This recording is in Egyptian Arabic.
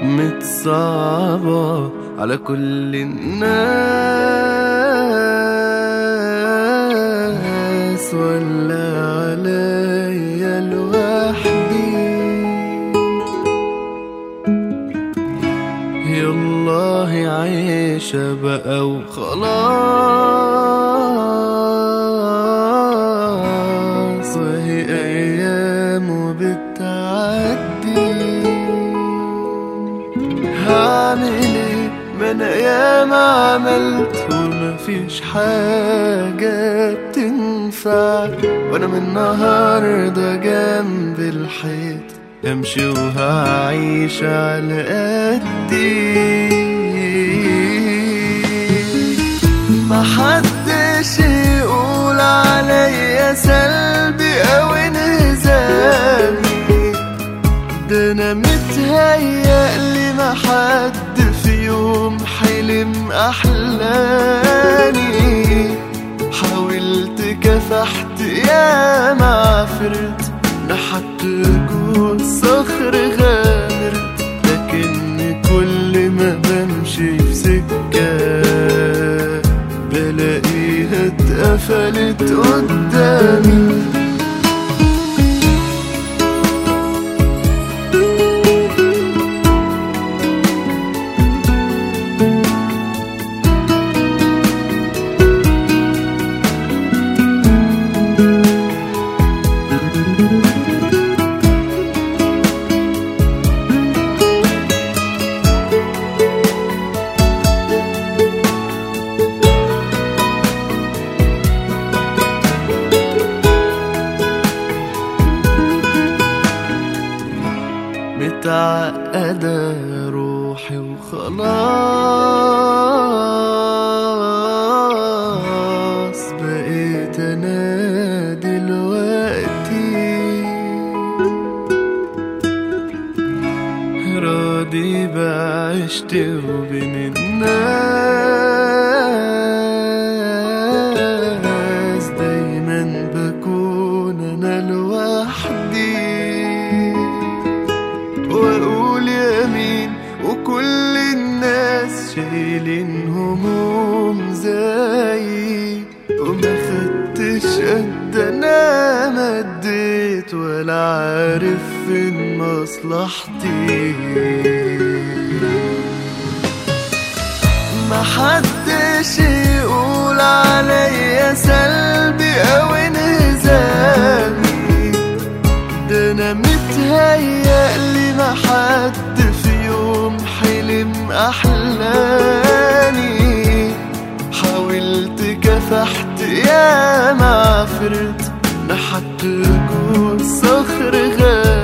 متصعبة على كل الناس ولا عليا لوحدي يالله عيشة بقى وخلاص وهي أيام وبتعدي هعمل ايه ما انا ياما عملت ومفيش حاجة بتنفع وانا من النهاردة جنب الحيط امشي وهعيش على قدي محدش يقول عليا سلبي او انهزامي ده انا متهيألي ما حد في يوم حلم احلامي حاولت كفحت يا ما عفرت نحت جوه الصخر غامرت لكن كل ما بمشي في سكة بلاقيها اتقفلت قدامي متعقدة روحي وخلاص بقيت أنا دلوقتي راضي بعشتي وبين الناس دايما بكون أنا لوحدي واقول يمين وكل الناس شايلين هموم زيي وما خدتش قد انا مديت ولا عارف فين مصلحتي محدش يقول عليا سلبي او انهزامي ده انا متهيألي ما حد في يوم حلم احلامي حاولت كفحت يا ما عفرت نحت جوه الصخر غالي